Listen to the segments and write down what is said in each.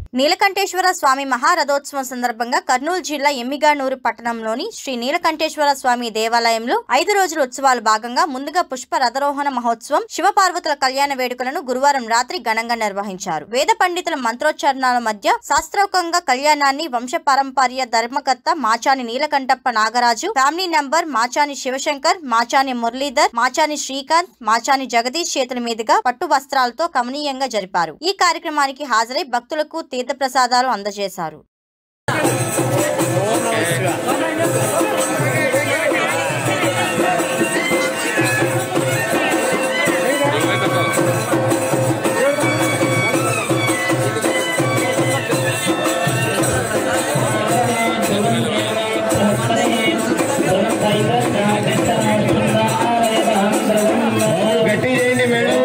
నీలకంఠేశ్వర స్వామి మహారథోత్సవం సందర్భంగా కర్నూలు జిల్లా ఎమ్మిగానూరు పట్టణంలోని శ్రీ నీలకంఠేశ్వర స్వామి దేవాలయంలో ఐదు రోజుల ఉత్సవాలు భాగంగా ముందుగా పుష్ప రథరోహణ మహోత్సవం శివపార్వతుల కళ్యాణ వేడుకలను గురువారం రాత్రి ఘనంగా నిర్వహించారు వేద పండితుల మంత్రోచ్చారణల మధ్య శాస్త్రోక్తంగా కళ్యాణాన్ని వంశ పారంపర్య ధర్మకర్త మాచాని నీలకంఠప్ప నాగరాజు ఫ్యామిలీ నంబర్ మాచాని శివశంకర్ మాచాని మురళీధర్ మాచాని శ్రీకాంత్ మాచాని జగదీష్ చేతుల మీదుగా పట్టు వస్త్రాలతో కమనీయంగా జరిపారు ఈ కార్యక్రమానికి హాజరై భక్తులకు తీర్థప్రసాదాలు అందజేశారు గట్టి చేయండి మేడం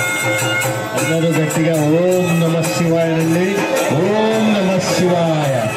అందరూ గట్టిగా ఓం నమ శివాయ అండి ఓం నమ శివాయ